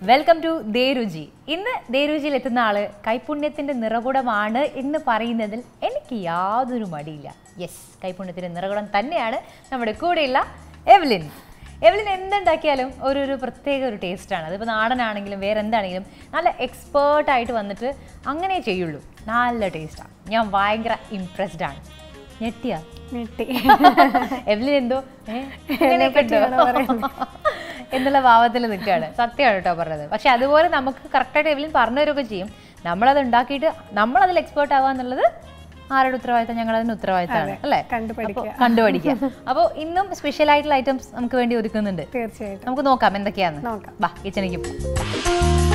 Welcome to ദേരുചി ഇന്ന് ദേരുചിയിൽ എത്തുന്ന ആള് കൈപുണ്യത്തിന്റെ നിറകുടമാണ് എന്ന് പറയുന്നതിൽ എനിക്ക് യാതൊരു മടിയില്ല യെസ് കൈപുണ്യത്തിന്റെ നിറകുടം തന്നെയാണ് നമ്മുടെ കൂടെയുള്ള എവലിൻ എവലിൻ എന്തുണ്ടാക്കിയാലും ഒരു ഒരു പ്രത്യേക ഒരു ടേസ്റ്റാണ് അതിപ്പോൾ നാടനാണെങ്കിലും വേറെ എന്താണെങ്കിലും നല്ല എക്സ്പേർട്ട് ആയിട്ട് വന്നിട്ട് അങ്ങനെ ചെയ്യുള്ളൂ നല്ല ടേസ്റ്റാണ് ഞാൻ ഭയങ്കര ഇംപ്രസ്ഡ് ആണ് ഞെട്ടിയാ ഞെട്ടി എവലിൻ എന്തോ ഏ, ഇങ്ങനെയൊക്കെ ഉണ്ടോ? എന്നുള്ള ഭാവത്തിൽ നിൽക്കുകയാണ് സത്യമാണ് കേട്ടോ പറഞ്ഞത് പക്ഷെ അതുപോലെ നമുക്ക് കറക്റ്റായിട്ട് എവലിൻ പറഞ്ഞു തരുമൊക്കെ ചെയ്യും നമ്മളത് ഉണ്ടാക്കിയിട്ട് നമ്മളതിൽ എക്സ്പേർട്ട് ആവുക എന്നുള്ളത് ആരുടെ ഉത്തരവാദിത്തം ഞങ്ങൾ അതിന് ഉത്തരവാദിത്തമാണ് അല്ലേ കണ്ടുപഠിക്കുക. അപ്പൊ കണ്ടുപഠിക്കുക അപ്പോൾ ഇന്നും സ്പെഷ്യൽ ആയിട്ടുള്ള ഐറ്റംസ് നമുക്ക് വേണ്ടി ഒരുക്കുന്നുണ്ട് തീർച്ചയായിട്ടും നമുക്ക് നോക്കാം എന്തൊക്കെയാന്ന് നോക്കാം. ബാ കിച്ചണിക്ക് പോ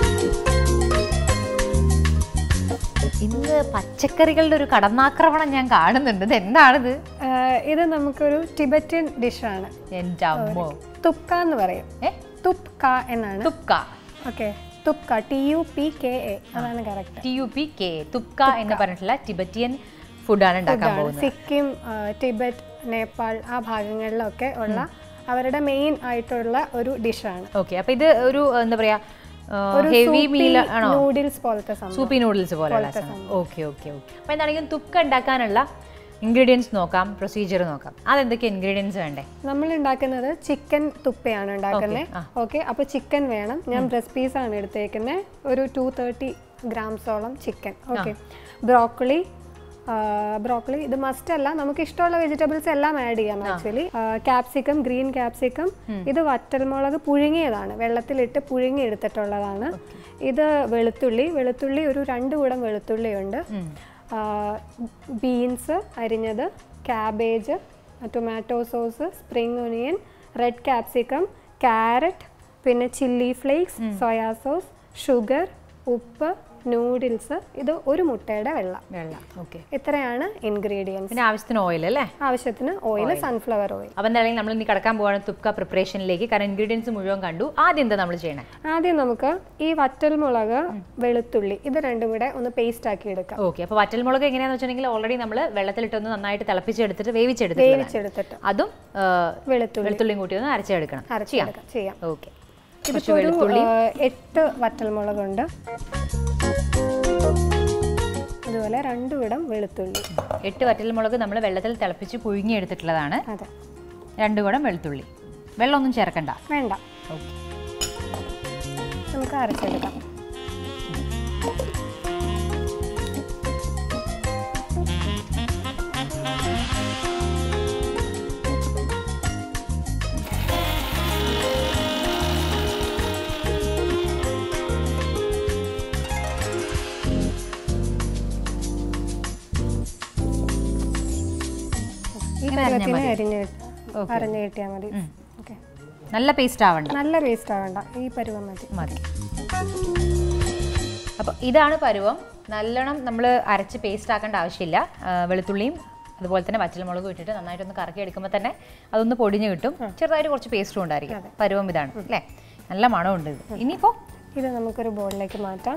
ഇന്ന് പച്ചക്കറികളുടെ ഒരു കടന്നാക്രമണം ഞാൻ കാണുന്നുണ്ട് ഇത് എന്താണിത് ആഹ് ഇത് നമുക്കൊരു ടിബറ്റൻ ഡിഷാണ് എൻ്റെ അമ്മോ തുപ്ക എന്ന് പറയും ഏ തുപ്ക എന്നാണ് തുപ്ക ഓക്കെ തുപ്ക T U P K A അതാണ് correct T U P K തുപ്ക എന്ന് പറഞ്ഞിട്ടുള്ള ടിബറ്റിയൻ ഫുഡാണ് ഉണ്ടാക്കാൻ പോകുന്നത് സിക്കിം ആഹ് ടിബറ്റ് നേപ്പാൾ ആ ഭാഗങ്ങളിലൊക്കെ ഉള്ള അവരുടെ മെയിൻ ആയിട്ടുള്ള ഒരു ഡിഷാണ് ഓക്കെ അപ്പൊ ഇത് ഒരു എന്താ പറയാ ഹെവി മീൽ ആണോ നൂഡിൽസ് പോലത്തെ സംഭവം സൂപ്പി നൂഡിൽസ് പോലെയുള്ള ഓക്കെ ഓക്കെ ഓക്കെ അപ്പൊ എന്താണെങ്കിലും തുപ്ക ഉണ്ടാക്കാനുള്ള ഇൻഗ്രീഡിയൻസ് നോക്കാം പ്രൊസീജിയർ നോക്കാം അതെന്തൊക്കെ ഇൻഗ്രീഡിയൻസ് വേണ്ടേ നമ്മൾ ഉണ്ടാക്കുന്നത് ചിക്കൻ തുപ്പയാണ് ഉണ്ടാക്കുന്നത് ഓക്കെ അപ്പോൾ ചിക്കൻ വേണം ഞാൻ ബ്രസ്റ്റ് പീസ് ആണ് എടുത്തേക്കുന്നത് ഒരു ടു തേർട്ടി ഗ്രാംസോളം ചിക്കൻ ഓക്കെ ബ്രോക്കോളി ബ്രോക്കോളി ഇത് മസ്റ്റ് അല്ല നമുക്ക് ഇഷ്ടമുള്ള വെജിറ്റബിൾസ് എല്ലാം ആഡ് ചെയ്യാം ആക്ച്വലി ക്യാപ്സിക്കം ഗ്രീൻ ക്യാപ്സിക്കം ഇത് വറ്റൽമുളക് പുഴുങ്ങിയതാണ് വെള്ളത്തിലിട്ട് പുഴുങ്ങി എടുത്തിട്ടുള്ളതാണ് ഇത് വെളുത്തുള്ളി വെളുത്തുള്ളി ഒരു രണ്ട് കൂടം വെളുത്തുള്ളി ഉണ്ട് ബീൻസ് അരിഞ്ഞത് cabbage tomato sauce spring onion red capsicum carrot പിന്നെ chilli flakes soya sauce sugar ഉപ്പ് നൂഡിൽസ് ഇത് ഒരു മുട്ടയുടെ വെള്ളം വെള്ളം ഓക്കെ ഇത്രയാണ് ഇൻഗ്രീഡിയൻസ് പിന്നെ ആവശ്യത്തിന് ഓയിൽ അല്ലേ ആവശ്യത്തിന് ഓയിൽ സൺഫ്ലവർ ഓയിൽ അപ്പൊ എന്തായാലും നമ്മൾ ഇനി കടക്കാൻ പോവാണ് തുപ്ക പ്രിപ്പറേഷനിലേക്ക് കാരണം ഇൻഗ്രീഡിയൻസ് മുഴുവൻ കണ്ടു ആദ്യം എന്താ നമ്മൾ ചെയ്യണേ ആദ്യം നമുക്ക് ഈ വറ്റൽമുളക് വെളുത്തുള്ളി ഇത് രണ്ടും കൂടെ ഒന്ന് പേസ്റ്റ് ആക്കി എടുക്കാം ഓക്കെ അപ്പൊ വറ്റൽമുളക് എങ്ങനെയാന്ന് വെച്ചിട്ടുണ്ടെങ്കിൽ ഓൾറെഡി നമ്മൾ വെള്ളത്തിലിട്ടൊന്ന് നന്നായിട്ട് തിളപ്പിച്ചെടുത്തിട്ട് വേവിച്ചെടുത്ത് വേവിച്ചെടുത്തിട്ട് അതും ആ, വെളുത്തുള്ളി വെളുത്തുള്ളിയും കൂട്ടി ഒന്ന് അരച്ചെടുക്കണം അരച്ചെടുക്കാം ചെയ്യാം ഓക്കെ ഇതിപ്പോ ഒരു ആ, എട്ട് വറ്റൽമുളകുണ്ട് അതുപോലെ രണ്ടു വിടം വെളുത്തുള്ളി എട്ട് വറ്റൽമുളക് നമ്മൾ വെള്ളത്തിൽ തിളപ്പിച്ച് പുഴുങ്ങി എടുത്തിട്ടുള്ളതാണ് അതെ രണ്ട് കുടം വെളുത്തുള്ളി വെള്ളമൊന്നും ചേർക്കണ്ട വേണ്ട ഓക്കെ നമുക്ക് അരച്ചെടുക്കാം ഈ പരുവത്തിന് അരിഞ്ഞ് കിട്ട- അരഞ്ഞ് കിട്ടിയാൽ മതി ഓക്കെ നല്ല പേസ്റ്റ് ആവണ്ട നല്ല പേസ്റ്റ് ആവണ്ട ഈ പരുവം മതി മതി അപ്പോൾ ഇതാണ് പരുവം നല്ലോണം നമ്മൾ അരച്ച് പേസ്റ്റ് ആക്കേണ്ട ആവശ്യമില്ല ആ, വെളുത്തുള്ളിയും അതുപോലെ തന്നെ വറ്റൽമുളകും ഇട്ടിട്ട് നന്നായിട്ടൊന്ന് കറക്കി എടുക്കുമ്പോൾ തന്നെ അതൊന്ന് പൊടിഞ്ഞ് കിട്ടും ചെറുതായിട്ട് കുറച്ച് പേസ്റ്റും ഉണ്ടായിരിക്കും പരുവം ഇതാണ് അല്ലേ നല്ല മണമുണ്ട് ഇത് ഇനിയിപ്പോൾ ഇത് നമുക്കൊരു ബോളിലേക്ക് മാറ്റാം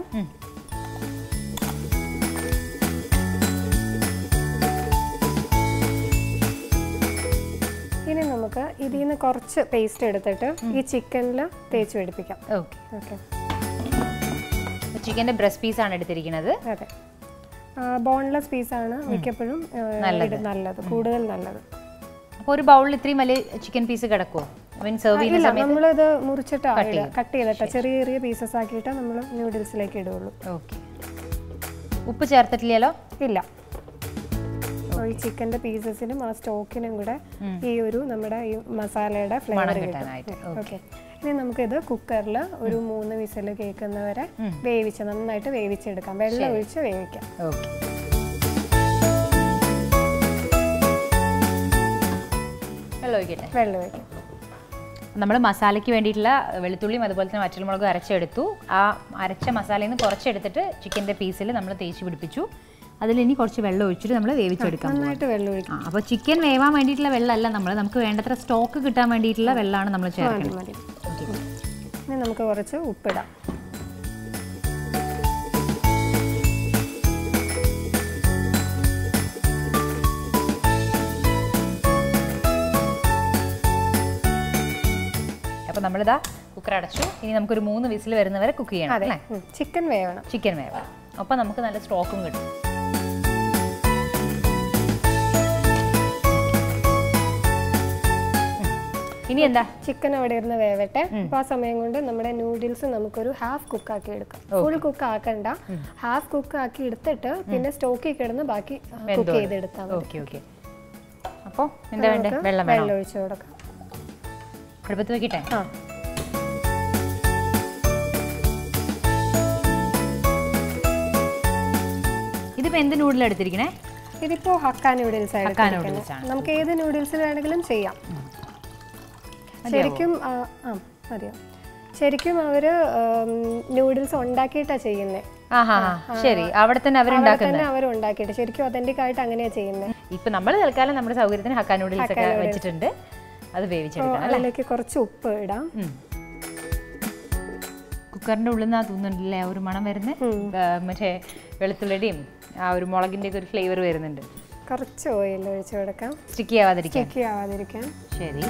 ഇനി നമുക്ക് ഇതിൽ നിന്ന് കുറച്ച് പേസ്റ്റ് എടുത്തിട്ട് ഈ ചിക്കനിൽ തേച്ച് പിടിപ്പിക്കാം ഓക്കെ ഓക്കെ ചിക്കൻ്റെ ബ്രസ്റ്റ് പീസാണ് എടുത്തിരിക്കുന്നത് അതെ ബോൺലെസ് പീസാണ് മിക്കപ്പോഴും ആ, ഇത് നല്ലത് കൂടുതൽ നല്ലത് അപ്പോൾ ഒരു ബൗളിൽ ഇത്രയും വലിയ ചിക്കൻ പീസ് കിടക്കുമോ മീൻ സെർവ് ചെയ്യുന്ന ഇല്ല സമയത്ത് നമ്മളിത് മുറിച്ചിട്ട് കട്ട് ചെയ്തിട്ട് ചെറിയ ചെറിയ പീസസ് ആക്കിയിട്ട് നമ്മൾ നൂഡിൽസിലേക്ക് ഇടുള്ളൂ ഓക്കെ ഉപ്പ് ചേർത്തിട്ടില്ലല്ലോ ഇല്ല അപ്പോൾ ഈ ചിക്കൻ്റെ പീസസിനും ആ സ്റ്റോക്കിനും കൂടെ ഈ ഒരു നമ്മുടെ ഈ മസാലയുടെ ഫ്ലേവർ കിട്ടും കിട്ടാനായിട്ട് ഓക്കെ ഇനി നമുക്കിത് കുക്കറിൽ ഒരു മൂന്ന് വിസിൽ കേൾക്കുന്നവരെ വേവിച്ച് നന്നായിട്ട് വേവിച്ചെടുക്കാം വെള്ളം ഒഴിച്ച് വേവിക്കാം ഓക്കെ വെള്ളം ഒഴിക്കട്ടെ വെള്ളം ഒഴിക്കാം നമ്മൾ മസാലയ്ക്ക് വേണ്ടിയിട്ടുള്ള വെളുത്തുള്ളിയും അതുപോലെ തന്നെ വറ്റൽമുളകും അരച്ചെടുത്തു ആ അരച്ച മസാലയിൽ നിന്ന് കുറച്ചെടുത്തിട്ട് ചിക്കൻ്റെ പീസിൽ നമ്മൾ തേച്ച് പിടിപ്പിച്ചു അതിൽ ഇനി കുറച്ച് വെള്ളം ഒഴിച്ചിട്ട് നമ്മൾ വേവിച്ചെടുക്കാം നന്നായിട്ട് വെള്ളം ഒഴിക്കാം ആ അപ്പോൾ ചിക്കൻ വേവാൻ വേണ്ടിയിട്ടുള്ള വെള്ളമല്ല നമ്മൾ നമുക്ക് വേണ്ടത്ര സ്റ്റോക്ക് കിട്ടാൻ വേണ്ടിയിട്ടുള്ള വെള്ളമാണ് നമ്മൾ ചേർക്കുന്നത് മതി ഇനി നമുക്ക് കുറച്ച് ഉപ്പിടാം അപ്പോൾ നമ്മളിതാ കുക്കർ അടച്ചു ഇനി നമുക്കൊരു മൂന്ന് വിസിൽ വരുന്നവരെ കുക്ക് ചെയ്യണം അതെ അല്ലേ ചിക്കൻ വേവണം ചിക്കൻ വേവ അപ്പം നമുക്ക് നല്ല സ്ട്രോക്കും കിട്ടും ഇനി എന്താ ചിക്കൻ അവിടെ ഇരുന്ന് വേവട്ടെ അപ്പൊ ആ സമയം കൊണ്ട് നമ്മുടെ നൂഡിൽസ് നമുക്കൊരു ഹാഫ് കുക്ക് ആക്കി എടുക്കാം ഫുൾ കുക്ക് ആക്കണ്ട ഹാഫ് കുക്ക് ആക്കി എടുത്തിട്ട് പിന്നെ സ്റ്റോക്കിൽ കിടന്ന് ബാക്കി കുക്ക് ചെയ്തെടുത്താൽ മതി ഓക്കെ ഓക്കെ അപ്പോൾ എന്താ വേണ്ടേ നമുക്ക് വെള്ളം വേണം വെള്ളം ഒഴിച്ചു കൊടുക്കാം അടുപ്പത്ത് വെക്കട്ടെ ആ ഇതിപ്പോൾ എന്ത് നൂഡിൽ എടുത്തിരിക്കണേ ഇതിപ്പോ ഹക്ക നൂഡിൽസ് ഹക്ക noodles ആണ്. നമുക്ക് ഏത് നൂഡിൽസ് വേണമെങ്കിലും ചെയ്യാം ശരിക്കും ആ ആ, മതിയോ ശരിക്കും അവര് നൂഡിൽസ് ഉണ്ടാക്കിയിട്ടാ ചെയ്യുന്നത് ആ ഹാ ഹാ ശരി അവിടെ തന്നെ അവർ ഉണ്ടാക്കുന്നത് തന്നെ അവർ ഉണ്ടാക്കിയിട്ട് ശരിക്കും ഒതന്റിക് ആയിട്ട് അങ്ങനെയാ ചെയ്യുന്നത് ഇപ്പൊ നമ്മൾ തൽക്കാലം നമ്മുടെ സൗകര്യത്തിന് ഹക്ക നൂഡിൽസ് ഒക്കെ വെച്ചിട്ടുണ്ട് അത് വേവിച്ചെടുക്കണം അല്ലേ അതിലേക്ക് കുറച്ച് ഉപ്പ് ഇടാം ഉം. കുക്കറിന്റെ ഉള്ളിൽ നിന്നാ തോന്നുന്നുണ്ടല്ലേ ആ ഒരു മണം വരുന്നത് മറ്റേ വെളുത്തുള്ളിയുടെയും ആ ഒരു മുളകിന്റെ ഒക്കെ ഒരു ഫ്ലേവർ വരുന്നുണ്ട് കുറച്ച് ഓയിൽ ഒഴിച്ചു കൊടുക്കാം സ്റ്റിക്കി ആവാതിരിക്കാൻ ചിക്കി ആവാതിരിക്കാൻ ശരി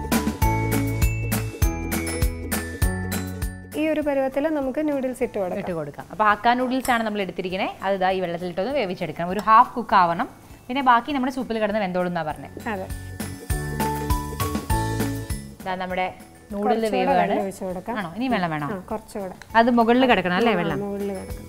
ഈ ഒരു പരുവത്തിൽ നമുക്ക് നൂഡിൽസ് ഇട്ട് കൊടുക്കാം ഇട്ട് കൊടുക്കാം അപ്പോൾ ഹക്ക നൂഡിൽസ് ആണ് നമ്മൾ എടുത്തിരിക്കണേ അത് ഇതാ ഈ വെള്ളത്തിലിട്ടൊന്ന് വേവിച്ചെടുക്കണം ഒരു ഹാഫ് കുക്ക് ആവണം പിന്നെ ബാക്കി നമ്മുടെ സൂപ്പിൽ കിടന്ന് വെന്തോളും എന്നാ പറഞ്ഞത് അതെ ഇതാ നമ്മുടെ നൂഡിൽ കുറച്ചുകൂടെ വേവാണ് വെള്ളം ഒഴിച്ചു കൊടുക്കാം ആണോ ഇനി വെള്ളം വേണോ ആ കുറച്ചുകൂടെ അത് മുകളിൽ കിടക്കണം അല്ലേ വെള്ളം മുകളിൽ കിടക്കാം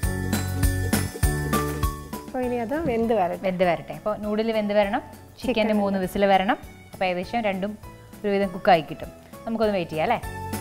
അപ്പോൾ ഇനി അത് വെന്ത് വരട്ടെ വെന്ത് വരട്ടെ അപ്പോൾ നൂഡിൽ വെന്ത് വരണം ചിക്കൻ്റെ മൂന്ന് വിസിൽ വരണം അപ്പോൾ ഏകദേശം രണ്ടും ഒരുവിധം കുക്കായി കിട്ടും നമുക്കൊന്ന് വെയിറ്റ് ചെയ്യാം അല്ലേ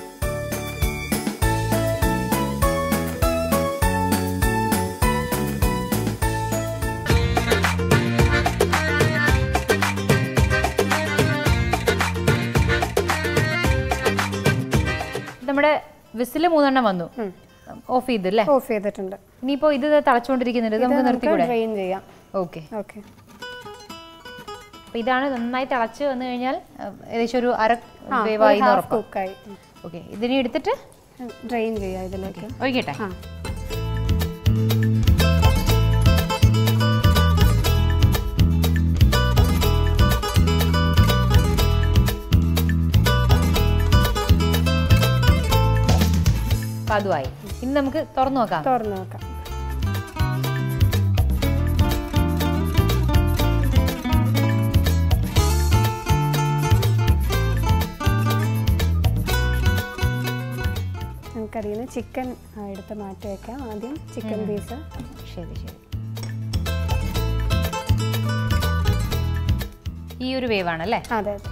നമ്മുടെ വിസിൽ മൂന്നെണ്ണം വന്നു ഓഫ് ചെയ്തല്ലേ ഓഫ് ചെയ്തിട്ടുണ്ട് ഇനിയിപ്പോൾ ഇത് തിളച്ചുകൊണ്ടിരിക്കുന്നുണ്ട് ഇത് നമുക്ക് നിർത്തിക്കൂടെ ഡ്രെയിൻ ചെയ്യാം ഓക്കെ ഓക്കെ അപ്പോൾ ഇതാണ് നന്നായി തിളച്ച് വന്നു കഴിഞ്ഞാൽ അഹ്, ഏകദേശം ഒരു അര വേവായി എന്ന് ഹാഫ് ഉറപ്പാണ് കുക്കായി ഓക്കെ ഇതിനെ എടുത്തിട്ട് ഡ്രെയിൻ ചെയ്യാം ഇതിലേക്ക് ഒഴിക്കട്ടെ ആ അപ്പോൾ അതുമായി ഇനി നമുക്ക് തുറന്നു നോക്കാം തുറന്ന് നോക്കാം നമുക്കതിൽ നിന്ന് ചിക്കൻ എടുത്ത് മാറ്റി വെക്കാം ആദ്യം ചിക്കൻ പീസ് ശരി ശരി ഈ ഒരു വേവാണ് അല്ലേ അതെ അതെ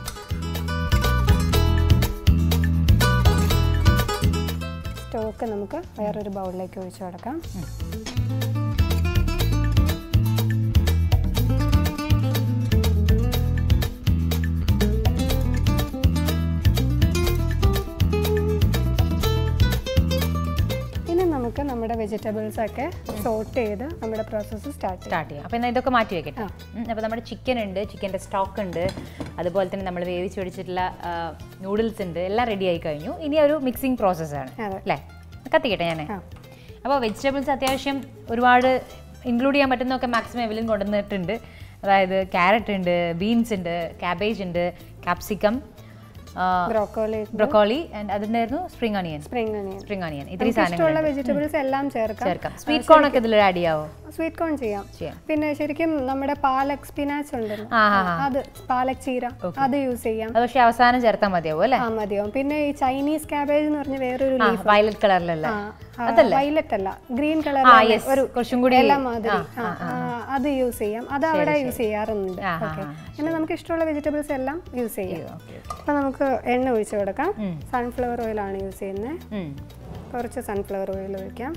സ്റ്റോക്ക് നമുക്ക് വേറൊരു ബൗളിലേക്ക് ഒഴിച്ചു കൊടുക്കാം ഇനി നമുക്ക് നമ്മുടെ വെജിറ്റബിൾസ് ഒക്കെ സോട്ട് ചെയ്ത് നമ്മുടെ പ്രോസസ്സ് സ്റ്റാർട്ട് ചെയ്യാം സ്റ്റാർട്ട് ചെയ്യാം അപ്പോൾ എന്നാൽ ഇതൊക്കെ മാറ്റി വെക്കട്ടെ അപ്പോൾ നമ്മുടെ ചിക്കൻ ഉണ്ട് ചിക്കൻ്റെ സ്റ്റോക്ക് ഉണ്ട് അതുപോലെ തന്നെ നമ്മൾ വേവിച്ച് പിടിച്ചിട്ടുള്ള നൂഡിൽസ് ഉണ്ട് എല്ലാം റെഡി ആയി കഴിഞ്ഞു ഇനി ഒരു മിക്സിംഗ് പ്രോസസ്സാണ് അതെ. അല്ലേ കത്തിക്കട്ടെ ഞാൻ ആ. അപ്പോൾ വെജിറ്റബിൾസ് അത്യാവശ്യം ഒരുപാട് ഇൻക്ലൂഡ് ചെയ്യാൻ പറ്റുന്നതൊക്കെ മാക്സിമം എവിലും കൊണ്ടുവന്നിട്ടുണ്ട് അതായത് ക്യാരറ്റ് ഉണ്ട് ബീൻസ് ഉണ്ട് ക്യാബേജ് ഉണ്ട് ക്യാപ്സിക്കം ബ്രോക്കോളി ബ്രൊക്കോളി ആൻഡ് അതിൻ്റെയായിരുന്നു spring onion spring onion spring onion ഇത്രയും ഇഷ്ടമുള്ള സാധനങ്ങൾ വെജിറ്റബിൾസ് എല്ലാം ചേർക്കാം ചേർക്കാം സ്വീറ്റ് കോൺ ഒക്കെ ഇതിൽ ആഡ് ചെയ്യാവോ സ്വീറ്റ് കോൺ ചെയ്യാം ചെയ്യാം പിന്നെ ശരിക്കും നമ്മുടെ പാലക് സ്പിനാച്ച് ഉണ്ടല്ലോ ആ ആ ആ. അത് പാലക് ചീര അത് യൂസ് ചെയ്യാം അത് പക്ഷേ അവസാനം ചേർത്താൽ മതിയാവും അല്ലേ ആ മതിയാവും പിന്നെ ഈ ചൈനീസ് ക്യാബേജ് എന്ന് പറഞ്ഞ വേറൊരു ആ വയലറ്റ് കളറിലല്ല വൈലറ്റ് അല്ല ഗ്രീൻ കളർ ആ യെസ് ഒരു കുറച്ചും കൂടി ഇല മാതിരി ആ, ആ, അത് യൂസ് ചെയ്യാം അത് അവിടെ യൂസ് ചെയ്യാറുണ്ട് ആ, ആ, ഓക്കെ പിന്നെ നമുക്ക് ഇഷ്ടമുള്ള വെജിറ്റബിൾസ് എല്ലാം യൂസ് ചെയ്യാം ഓക്കെ അപ്പൊ നമുക്ക് എണ്ണ ഒഴിച്ചു കൊടുക്കാം സൺഫ്ലവർ ഓയിൽ ആണ് യൂസ് ചെയ്യുന്നത് കുറച്ച് സൺഫ്ലവർ ഓയിൽ ഒഴിക്കാം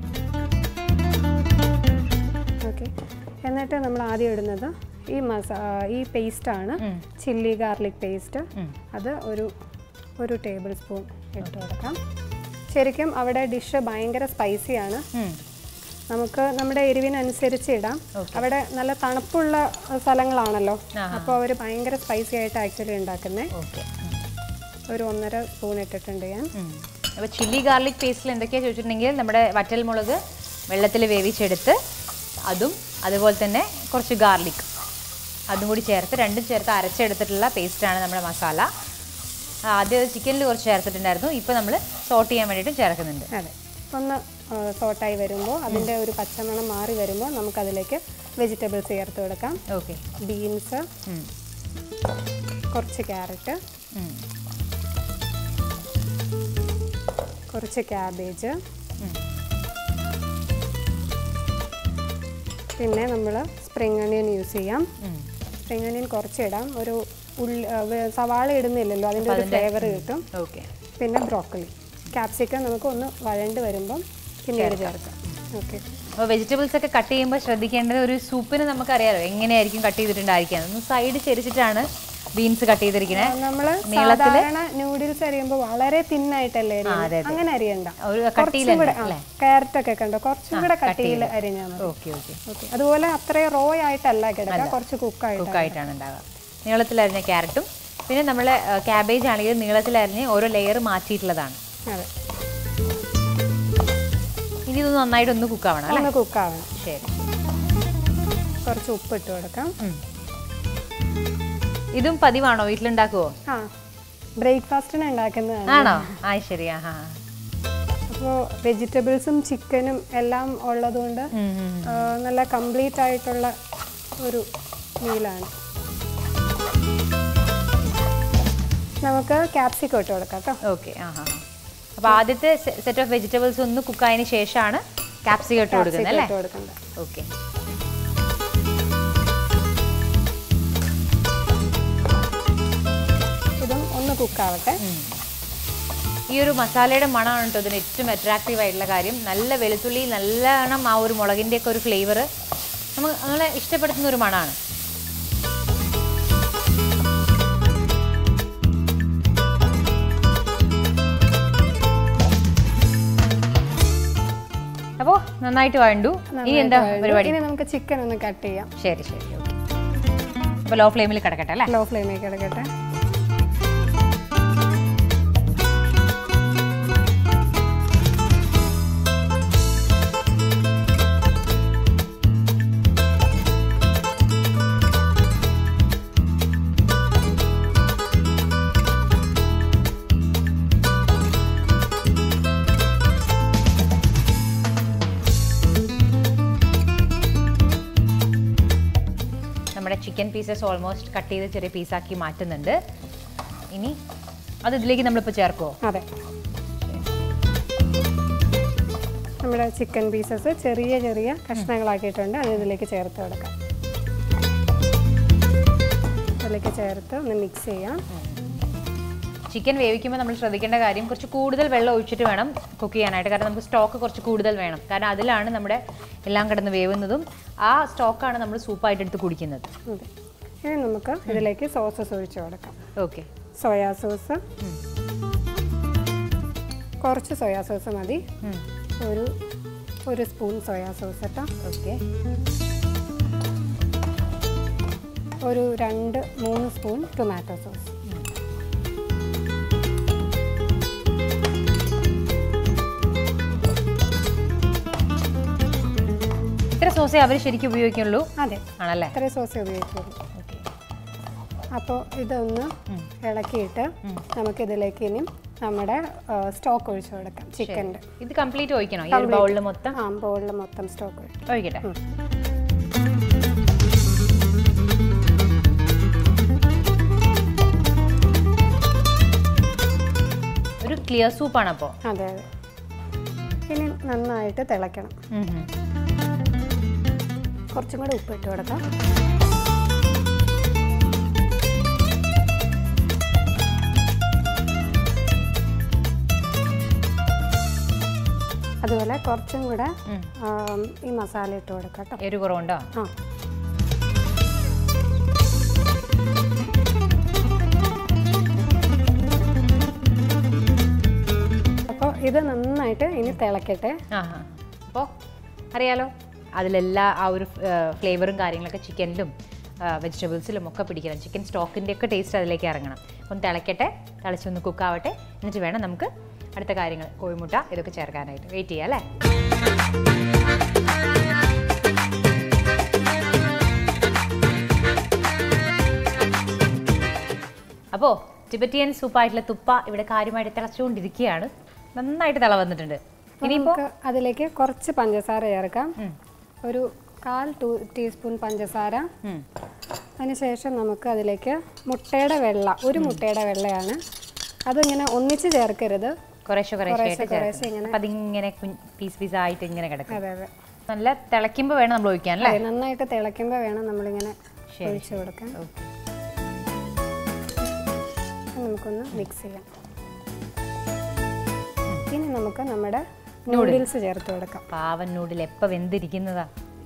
ഓക്കെ എന്നിട്ട് നമ്മൾ ആദ്യം ഇടുന്നത് ഈ മസാ ഈ പേസ്റ്റാണ് ചില്ലി ഗാർലിക് പേസ്റ്റ് അത് ഒരു ഒരു ടേബിൾ സ്പൂൺ ഇട്ട് കൊടുക്കാം ശരിക്കും അവിടെ ഡിഷ് ഭയങ്കര സ്പൈസിയാണ് നമുക്ക് നമ്മുടെ എരിവിനനുസരിച്ച് ഇടാം അവിടെ നല്ല തണുപ്പുള്ള സ്ഥലങ്ങളാണല്ലോ അപ്പോൾ അവർ ഭയങ്കര സ്പൈസി ആയിട്ട് ആക്ച്വലി ഉണ്ടാക്കുന്നത് ഓക്കെ ഒരു ഒന്നര സ്പൂൺ ഇട്ടിട്ടുണ്ട് ഞാൻ അപ്പോൾ ചില്ലി ഗാർലിക് പേസ്റ്റിൽ എന്തൊക്കെയാണ് ചോദിച്ചിട്ടുണ്ടെങ്കിൽ നമ്മുടെ വറ്റൽ മുളക് വെള്ളത്തിൽ വേവിച്ചെടുത്ത് അതും അതുപോലെ തന്നെ കുറച്ച് ഗാർലിക് അതും കൂടി ചേർത്ത് രണ്ടും ചേർത്ത് അരച്ചെടുത്തിട്ടുള്ള പേസ്റ്റാണ് നമ്മുടെ മസാല ആദ്യം ചിക്കനിൽ കുറച്ച് ചേർത്തിട്ടുണ്ടായിരുന്നു ഇപ്പോൾ നമ്മൾ സോട്ട് ചെയ്യാൻ വേണ്ടിയിട്ട് ചേർക്കുന്നുണ്ട് അതെ ഒന്ന് സോട്ടായി വരുമ്പോൾ അതിൻ്റെ ഒരു പച്ചമണം മാറി വരുമ്പോൾ നമുക്കതിലേക്ക് വെജിറ്റബിൾസ് ചേർത്ത് കൊടുക്കാം ഓക്കെ ബീൻസ് കുറച്ച് ക്യാരറ്റ് കുറച്ച് ക്യാബേജ് പിന്നെ നമ്മൾ സ്പ്രിംഗ് അണിയൻ യൂസ് ചെയ്യാം സ്പ്രിംഗ് അണിയൻ കുറച്ചിടാം ഒരു ഉള്ളി ആ, വെ- സവാള ഇടുന്നില്ലല്ലോ അതിൻ്റെ ഒരു ഫ്ലേവർ കിട്ടും ഓക്കെ പിന്നെ ബ്രോക്കലി ക്യാപ്സിക്കം നമുക്ക് ഒന്ന് വഴണ്ട് വരുമ്പം പിന്നീട് ചേർക്കാം ഓക്കെ അപ്പോൾ വെജിറ്റബിൾസ് ഒക്കെ കട്ട് ചെയ്യുമ്പോൾ ശ്രദ്ധിക്കേണ്ടത് ഒരു സൂപ്പിന് നമുക്കറിയാലോ എങ്ങനെയായിരിക്കും കട്ട് ചെയ്തിട്ടുണ്ടായിരിക്കുക ഒന്ന് സൈഡ് ചെരിച്ചിട്ടാണ് ബീൻസ് കട്ട് ചെയ്തിരിക്കുന്നത് നമ്മൾ സാധാരണ നൂഡിൽസ് അരിയുമ്പോൾ വളരെ തിന്നായിട്ടല്ലേ അതെ, അരിയുന്നത് അങ്ങനെ അരിയണ്ട ഒരു കുറച്ചും കട്ടിയിലല്ല കൂടെ ക്യാരറ്റ് ഒക്കെ കണ്ടോ കുറച്ചും കൂടെ കട്ടിയിൽ അരിഞ്ഞാൽ മതി ഓക്കെ ഓക്കെ ഓക്കെ അതുപോലെ അത്രയും റോ ആയിട്ടല്ല കിടക്കുക കുറച്ച് കുക്കായിട്ട് കുക്കായിട്ടാണ് ഉണ്ടാവുക നീളത്തിലരിഞ്ഞ ക്യാരറ്റും പിന്നെ നമ്മൾ ക്യാബേജ് ആണെങ്കിൽ നീളത്തിലരിഞ്ഞ് ഓരോ ലെയർ മാറ്റിയിട്ടുള്ളതാണ് അതെ ഇനി ഇത് നന്നായിട്ട് ഒന്ന് കുക്കാവണം അല്ലേ ഒന്ന് കുക്കാവണം ശരി കുറച്ച് ഉപ്പ് ഇട്ട് കൊടുക്കാം ഉം. ഇതും പതിവാണോ വീട്ടിലുണ്ടാക്കുവോ ആ ബ്രേക്ക്ഫാസ്റ്റിന് ഉണ്ടാക്കുന്നതാണ് ആണോ ആ ശരി ആ ആ അപ്പോൾ വെജിറ്റബിൾസും ചിക്കനും എല്ലാം ഉള്ളതുകൊണ്ട് ആ, നല്ല കംപ്ലീറ്റ് ആയിട്ടുള്ള ഒരു മീലാണ് നമുക്ക് ക്യാപ്സിക്കം ഇട്ട് കൊടുക്കാം കേട്ടോ ഓക്കെ ആ ഹാ അപ്പോൾ ആദ്യത്തെ സെറ്റ് ഓഫ് വെജിറ്റബിൾസ് ഒന്ന് കുക്കായതിന് ശേഷമാണ് ക്യാപ്സിക്കം ഇട്ട് കൊടുക്കുന്നത് അല്ലേ ഇട്ട് കൊടുക്കണ്ട ഓക്കെ ഇതും ഒന്ന് കുക്കാവട്ടെ ഈ ഒരു മസാലയുടെ മണമാണ് കേട്ടോ ഇതിന് ഏറ്റവും അട്രാക്റ്റീവ് ആയിട്ടുള്ള കാര്യം നല്ല വെളുത്തുള്ളി നല്ലോണം ആ ഒരു മുളകിൻ്റെ ഒക്കെ ഒരു ഫ്ലേവർ നമുക്ക് നമ്മളെ ഇഷ്ടപ്പെടുത്തുന്ന ഒരു മണമാണ് അപ്പോൾ നന്നായിട്ട് വഴണ്ടു ഇനി എന്താ പരിപാടി ഇനി നമുക്ക് ചിക്കൻ ഒന്ന് കട്ട് ചെയ്യാം ശരി ശരി ഓക്കെ അപ്പോൾ ലോ ഫ്ലെയിമിൽ കിടക്കട്ടെ അല്ലേ ലോ ഫ്ലെയിമിലേക്ക് കിടക്കട്ടെ നമ്മുടെ ചിക്കൻ പീസസ് ഓൾമോസ്റ്റ് കട്ട് ചെയ്ത് ചെറിയ പീസാക്കി മാറ്റുന്നുണ്ട് ഇനി അത് ഇതിലേക്ക് നമ്മളിപ്പോൾ ചേർക്കുമോ അതെ നമ്മുടെ ചിക്കൻ പീസസ് ചെറിയ ചെറിയ കഷ്ണങ്ങളാക്കിയിട്ടുണ്ട് അത് ഇതിലേക്ക് ചേർത്ത് കൊടുക്കാം അതിലേക്ക് ചേർത്ത് ഒന്ന് മിക്സ് ചെയ്യാം ചിക്കൻ വേവിക്കുമ്പോൾ നമ്മൾ ശ്രദ്ധിക്കേണ്ട കാര്യം കുറച്ച് കൂടുതൽ വെള്ളം ഒഴിച്ചിട്ട് വേണം കുക്ക് ചെയ്യാനായിട്ട് കാരണം നമുക്ക് സ്റ്റോക്ക് കുറച്ച് കൂടുതൽ വേണം കാരണം അതിലാണ് നമ്മുടെ എല്ലാം കിടന്ന് വേവുന്നതും ആ സ്റ്റോക്കാണ് നമ്മൾ സൂപ്പായിട്ട് എടുത്ത് കുടിക്കുന്നത് അതെ ഇനി നമുക്ക് ഇതിലേക്ക് സോസസ് ഒഴിച്ച് കൊടുക്കാം ഓക്കെ സോയാ സോസ് കുറച്ച് സോയാ സോസ് മതി ഒരു ഒരു സ്പൂൺ സോയാ സോസ് കേട്ടോ ഓക്കെ ഒരു രണ്ട് മൂന്ന് സ്പൂൺ ടൊമാറ്റോ സോസ് ഇത്ര സോസേ അവർ ശരിക്കും ഉപയോഗിക്കുള്ളൂ അതെ ആണല്ലേ ഇത്ര സോസേ ഉപയോഗിക്കുള്ളൂ ഓക്കെ അപ്പോൾ ഇതൊന്ന് ഇളക്കിയിട്ട് നമുക്കിതിലേക്ക് ഇനി നമ്മുടെ സ്റ്റോക്ക് ഒഴിച്ചു കൊടുക്കാം ചിക്കൻ്റെ ഇത് കംപ്ലീറ്റ് ഒഴിക്കണോ ഈ ഒരു ബൗളിൽ മൊത്തം ആ ബോളിൽ മൊത്തം സ്റ്റോക്ക് ഒഴിക്കും ഒഴിക്കട്ടെ ഒരു ക്ലിയർ സൂപ്പാണ് അപ്പോൾ അതെ അതെ ഇനി നന്നായിട്ട് തിളയ്ക്കണം കുറച്ചും കൂടെ ഉപ്പ് ഇട്ട് കൊടുക്കാം അതുപോലെ കുറച്ചും കൂടെ ആം, ഈ മസാല ഇട്ട് കൊടുക്കാം കേട്ടോ എരു കുറവുണ്ടോ ആ അപ്പോൾ ഇത് നന്നായിട്ട് ഇനി തിളക്കട്ടെ ആ ആ അപ്പോൾ അറിയാലോ അതിലെല്ലാ ആ ഒരു ഫ്ലേവറും കാര്യങ്ങളൊക്കെ ചിക്കനിലും വെജിറ്റബിൾസിലും ഒക്കെ പിടിക്കണം ചിക്കൻ സ്റ്റോക്കിൻ്റെ ഒക്കെ ടേസ്റ്റ് അതിലേക്ക് ഇറങ്ങണം അപ്പം തിളക്കട്ടെ തിളച്ചൊന്ന് കുക്കാവട്ടെ എന്നിട്ട് വേണം നമുക്ക് അടുത്ത കാര്യങ്ങൾ കോഴിമുട്ട ഇതൊക്കെ ചേർക്കാനായിട്ട് വെയിറ്റ് ചെയ്യാം അല്ലേ അപ്പോൾ ടിബറ്റിയൻ സൂപ്പായിട്ടുള്ള തുപ്പ ഇവിടെ കാര്യമായിട്ട് തിളച്ചുകൊണ്ടിരിക്കുകയാണ് നന്നായിട്ട് തിള വന്നിട്ടുണ്ട് ഇനിയിപ്പോ നമുക്ക് അതിലേക്ക് കുറച്ച് പഞ്ചസാര ചേർക്കാം ഒരു കാൽ ടൂ ടീസ്പൂൺ പഞ്ചസാര ഉം. അതിനുശേഷം നമുക്ക് അതിലേക്ക് മുട്ടയുടെ വെള്ള ഒരു മുട്ടയുടെ വെള്ളയാണ് അതിങ്ങനെ ഒന്നിച്ച് ചേർക്കരുത് കുറേശ്ശെ കുറേശ്ശെ കുറേശ്ശെ ആയിട്ട് കുറേശ്ശെ ചേർക്കണം. ഇങ്ങനെ. അപ്പൊ അതിങ്ങനെ പീസ് പീസ് ആയിട്ട് ഇങ്ങനെ കിടക്കും അതെ അതെ നല്ല തിളയ്ക്കുമ്പോൾ വേണം നമ്മൾ ഒഴിക്കാൻ അല്ലേ അതെ നന്നായിട്ട് തിളയ്ക്കുമ്പോൾ വേണം നമ്മളിങ്ങനെ ശരി, ഒഴിച്ച് കൊടുക്കാൻ ഓക്കെ അത് നമുക്കൊന്ന് മിക്സ് ചെയ്യാം ഇനി നമുക്ക് നമ്മുടെ നൂഡിൽസ് ചേർത്ത് കൊടുക്കാം പാവൻ നൂഡിൽ എപ്പോൾ വെന്തിരിക്കുന്നതാ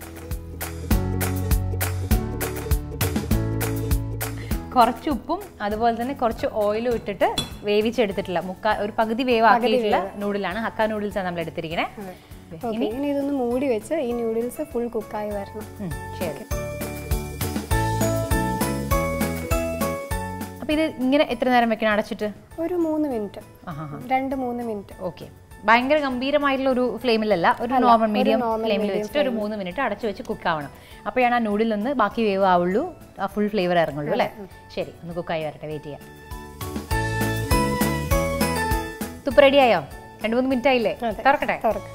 കുറച്ച് ഉപ്പും അതുപോലെ തന്നെ കുറച്ച് ഓയിലും ഇട്ടിട്ട് വേവിച്ചെടുത്തിട്ടില്ല മുക്കാ ഒരു പകുതി വേവ് ആക്കിയിട്ടുള്ള നൂഡിലാണ് ഹക്ക നൂഡിൽസ് ആണ് നമ്മൾ എടുത്തിരിക്കണേ ഓക്കെ ഇനി ഇതൊന്ന് മൂടി വെച്ച് ഈ നൂഡിൽസ് ഫുൾ കുക്കായി വരണം ഉം, ശരി അപ്പൊ ഇത് ഇങ്ങനെ എത്ര നേരം വെക്കണം അടച്ചിട്ട് ഒരു മൂന്ന് മിനിറ്റ് ആഹാ രണ്ട് മൂന്ന് മിനിറ്റ് ഓക്കെ ഭയങ്കര ഗംഭീരമായിട്ടുള്ള ഒരു ഫ്ലെയിമിലല്ല ഒരു നോർമൽ മീഡിയം normal ഫ്ലെയിമിൽ വെച്ചിട്ട് ഒരു മൂന്ന് മിനിറ്റ് അടച്ചു വെച്ച് കുക്ക് ആവണം അപ്പോഴാണ് ആ നൂഡിൽ നിന്ന് ബാക്കി വേവ് ആവുള്ളൂ ആ ഫുൾ ഫ്ലേവർ ഇറങ്ങുള്ളൂ അല്ലേ ശരി ഒന്ന് കുക്കായി വരട്ടെ വെയിറ്റ് ചെയ്യാം തുപ്പ് റെഡി ആയോ രണ്ട് മൂന്ന് മിനിറ്റ് ആയില്ലേ തുറക്കട്ടെ തുറക്കാം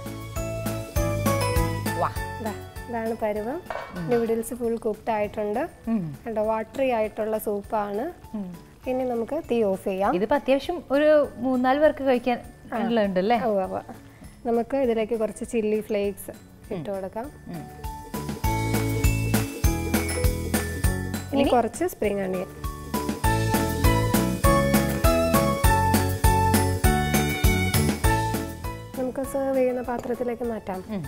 വാ ദാ, ഇതാണ് പരുവം നൂഡിൽസ് ഫുൾ കുക്ക്ഡ് ആയിട്ടുണ്ട് ഉം. കണ്ടോ വാട്ടറി ആയിട്ടുള്ള സൂപ്പാണ് ഇനി നമുക്ക് തീ ഓഫ് ചെയ്യാം ഇതിപ്പോ അത്യാവശ്യം ഒരു മൂന്നാല് പേർക്ക് കഴിക്കാൻ ഉള്ളത് അല്ലേ ഓ അവ നമുക്ക് ഇതിലേക്ക് കുറച്ച് ചില്ലി ഫ്ലേക്സ് ഇട്ട് കൊടുക്കാം ഉം. ഇനി കുറച്ച് സ്പ്രിംഗ് അണിയൻ നമുക്ക് സെർവ് ചെയ്യുന്ന പാത്രത്തിലേക്ക് മാറ്റാം ഉം.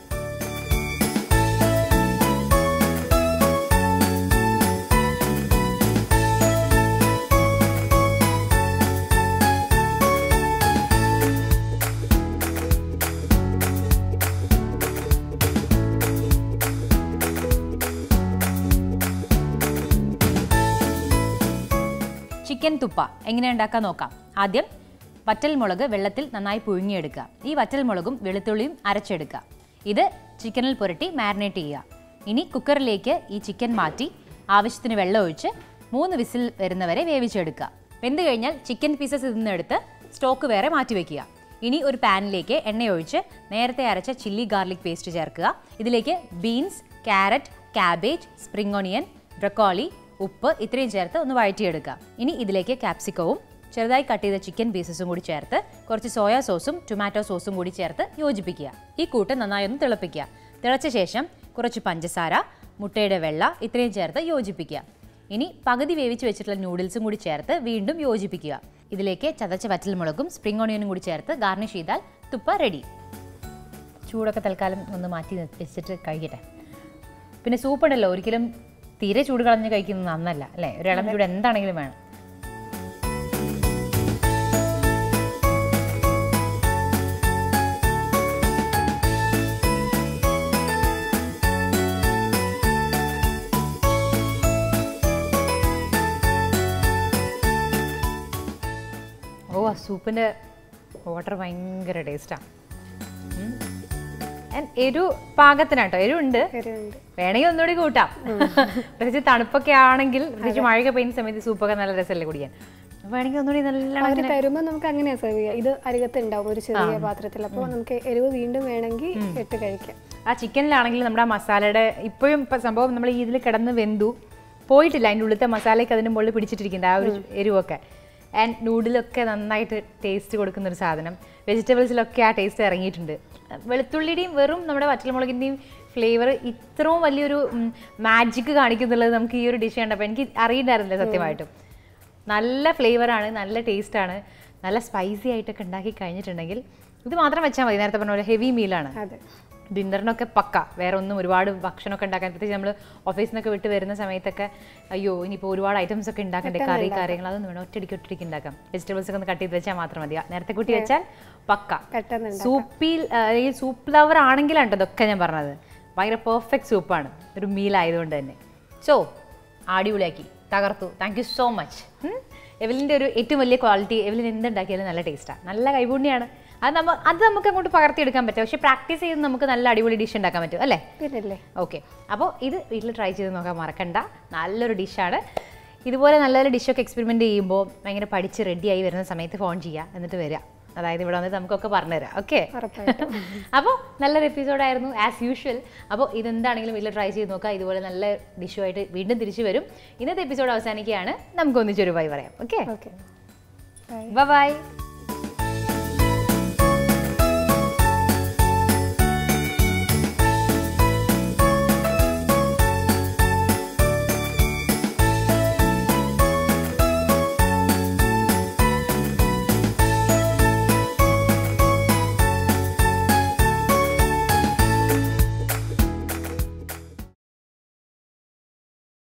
ചിക്കൻ തുപ്പ എങ്ങനെ ഉണ്ടാക്കാൻ നോക്കാം ആദ്യം വറ്റൽ മുളക് വെള്ളത്തിൽ നന്നായി പുഴുങ്ങിയെടുക്കുക ഈ വറ്റൽ മുളകും വെളുത്തുള്ളിയും അരച്ചെടുക്കുക ഇത് ചിക്കനിൽ പുരട്ടി മാരിനേറ്റ് ചെയ്യുക ഇനി കുക്കറിലേക്ക് ഈ ചിക്കൻ മാറ്റി ആവശ്യത്തിന് വെള്ളം ഒഴിച്ച് മൂന്ന് വിസിൽ വരുന്നവരെ വേവിച്ചെടുക്കുക വെന്ത് കഴിഞ്ഞാൽ ചിക്കൻ പീസസ് ഇതിൽ നിന്ന് എടുത്ത് സ്റ്റോക്ക് വേറെ മാറ്റി വെക്കുക ഇനി ഒരു പാനിലേക്ക് എണ്ണയൊഴിച്ച് നേരത്തെ അരച്ച ചില്ലി ഗാർലിക് പേസ്റ്റ് ചേർക്കുക ഇതിലേക്ക് beans carrot cabbage spring onion broccoli ഉപ്പ് ഇത്രയും ചേർത്ത് ഒന്ന് വഴറ്റിയെടുക്കുക ഇനി ഇതിലേക്ക് ക്യാപ്സിക്കവും ചെറുതായി കട്ട് ചെയ്ത ചിക്കൻ പീസസും കൂടി ചേർത്ത് കുറച്ച് സോയാ സോസും ടൊമാറ്റോ സോസും കൂടി ചേർത്ത് യോജിപ്പിക്കുക ഈ കൂട്ട് നന്നായി ഒന്ന് തിളപ്പിക്കുക തിളച്ച ശേഷം കുറച്ച് പഞ്ചസാര മുട്ടയുടെ വെള്ള ഇത്രയും ചേർത്ത് യോജിപ്പിക്കുക ഇനി പകുതി വേവിച്ച് വെച്ചിട്ടുള്ള നൂഡിൽസും കൂടി ചേർത്ത് വീണ്ടും യോജിപ്പിക്കുക ഇതിലേക്ക് ചതച്ച വറ്റൽമുളകും സ്പ്രിംഗ് ഓണിയനും കൂടി ചേർത്ത് ഗാർണിഷ് ചെയ്താൽ തുപ്പ റെഡി ചൂടൊക്കെ തൽക്കാലം ഒന്ന് മാറ്റി നി- വെച്ചിട്ട് കഴിക്കട്ടെ പിന്നെ സൂപ്പ് ഉണ്ടല്ലോ ഒരിക്കലും തീരെ ചൂട് കളഞ്ഞ് കഴിക്കുന്നത് നന്നല്ല അല്ലേ ഒരു ഇളം ചൂട് എന്താണെങ്കിലും വേണം ഓ ആ സൂപ്പിൻ്റെ വാട്ടർ ഭയങ്കര ടേസ്റ്റാണ് എരു പാകത്തിനാട്ടോ എരിവുണ്ട് എരിവുണ്ട് വേണമെങ്കിൽ ഒന്നുകൂടി കൂട്ടാം പ്രത്യേകിച്ച് തണുപ്പൊക്കെ ആണെങ്കിൽ പ്രത്യേകിച്ച് മഴയൊക്കെ പെയ്യുന്ന സമയത്ത് സൂപ്പൊക്കെ നല്ല രസമല്ലേ കുടിക്കാൻ വേണമെങ്കിൽ ഒന്നുകൂടി നല്ല അവർ തരുമ്പോൾ നമുക്ക് അങ്ങനെ സെർവ് ചെയ്യാം ഇത് അരികത്ത് ഉണ്ടാവും ഒരു ചെറിയ പാത്രത്തിൽ അപ്പോൾ നമുക്ക് എരിവ് വീണ്ടും വേണമെങ്കിൽ ഇട്ട് കഴിക്കാം ആ ചിക്കനിലാണെങ്കിൽ നമ്മുടെ ആ മസാലയുടെ ഇപ്പോഴും ഇപ്പം സംഭവം നമ്മൾ ഈ ഇതിൽ കിടന്ന് വെന്തു പോയിട്ടില്ല അതിൻ്റെ ഉള്ളിലത്തെ മസാലയ്ക്ക് അതിൻ്റെ മുകളിൽ പിടിച്ചിട്ടിരിക്കുന്നത് ആ ഒരു എരിവൊക്കെ ആൻഡ് നൂഡിലൊക്കെ നന്നായിട്ട് ടേസ്റ്റ് കൊടുക്കുന്ന ഒരു സാധനം വെജിറ്റബിൾസിലൊക്കെ ആ ടേസ്റ്റ് ഇറങ്ങിയിട്ടുണ്ട് വെളുത്തുള്ളിയുടെയും വെറും നമ്മുടെ വറ്റൽമുളകിൻ്റെയും ഫ്ലേവർ ഇത്രയും വലിയൊരു മാജിക് കാണിക്കുന്നുള്ളത് നമുക്ക് ഈ ഒരു ഡിഷ് കണ്ടപ്പോൾ എനിക്ക് അറിയണ്ടായിരുന്നില്ല സത്യമായിട്ടും നല്ല ഫ്ലേവറാണ് നല്ല ടേസ്റ്റാണ് നല്ല സ്പൈസി ആയിട്ടൊക്കെ ഉണ്ടാക്കി കഴിഞ്ഞിട്ടുണ്ടെങ്കിൽ ഇത് മാത്രം വെച്ചാൽ മതി നേരത്തെ പറഞ്ഞ പോലെ ഹെവി മീലാണ് അതെ ഡിന്നറിനൊക്കെ പക്ക വേറെ ഒന്നും ഒരുപാട് ഭക്ഷണമൊക്കെ ഉണ്ടാക്കാൻ പ്രത്യേകിച്ച് നമ്മൾ ഓഫീസിൽ നിന്നൊക്കെ വിട്ട് വരുന്ന സമയത്തൊക്കെ അയ്യോ ഇനിയിപ്പോൾ ഒരുപാട് ഐറ്റംസ് ഒക്കെ ഉണ്ടാക്കണ്ടേ കറി കാര്യങ്ങൾ അതൊന്നും വേണം ഒറ്റടിക്ക് ഒറ്റടിക്ക് ഉണ്ടാക്കാം വെജിറ്റബിൾസ് ഒക്കെ ഒന്ന് കട്ട് ചെയ്ത് വെച്ചാൽ മാത്രം മതി നേരത്തെ കൂട്ടി വെച്ചാൽ പക്ക പെട്ടെന്ന് സൂപ്പിൽ ഈ സൂപ്പ് ലവർ ആണെങ്കിലാണ് കേട്ടോ ഇതൊക്കെ ഞാൻ പറഞ്ഞത് ഭയങ്കര പെർഫെക്റ്റ് സൂപ്പാണ് ഒരു മീൽ ആയതുകൊണ്ട് തന്നെ സോ അടിപൊളിയാക്കി തകർത്തു താങ്ക് യു സോ മച്ച് എവലിൻ്റെ ഒരു ഏറ്റവും വലിയ ക്വാളിറ്റി എവലിൻ എന്തുണ്ടാക്കിയാലും നല്ല ടേസ്റ്റാണ് നല്ല കൈപുണ്യാണ് അത് നമ്മ അത് നമുക്ക് അങ്ങോട്ട് പകർത്തിയെടുക്കാൻ പറ്റും പക്ഷേ പ്രാക്ടീസ് ചെയ്ത് നമുക്ക് നല്ല അടിപൊളി ഡിഷ് ഉണ്ടാക്കാൻ പറ്റും അല്ലേ പിന്നല്ലേ ഓക്കെ അപ്പോൾ ഇത് വീട്ടിൽ ട്രൈ ചെയ്ത് നോക്കാൻ മറക്കണ്ട നല്ലൊരു ഡിഷാണ് ഇതുപോലെ നല്ല നല്ല ഡിഷൊക്കെ എക്സ്പെരിമെൻ്റ് ചെയ്യുമ്പോൾ ഭയങ്കര പഠിച്ച് റെഡിയായി വരുന്ന സമയത്ത് ഫോൺ ചെയ്യുക എന്നിട്ട് വരിക അതായത് ഇവിടെ വന്നിട്ട് നമുക്കൊക്കെ പറഞ്ഞുതരാം ഓക്കെ ഉറപ്പായിട്ടും അപ്പോൾ നല്ലൊരു എപ്പിസോഡായിരുന്നു ആസ് യൂഷ്വൽ അപ്പോൾ ഇതെന്താണെങ്കിലും വീട്ടിൽ ട്രൈ ചെയ്ത് നോക്കുക ഇതുപോലെ നല്ല ഡിഷുമായിട്ട് വീണ്ടും തിരിച്ചു വരും ഇന്നത്തെ എപ്പിസോഡ് അവസാനിക്കുകയാണ് നമുക്ക് ഒന്നിച്ചൊരു ബൈ പറയാം ഓക്കെ ഓക്കെ ബൈ ബൈ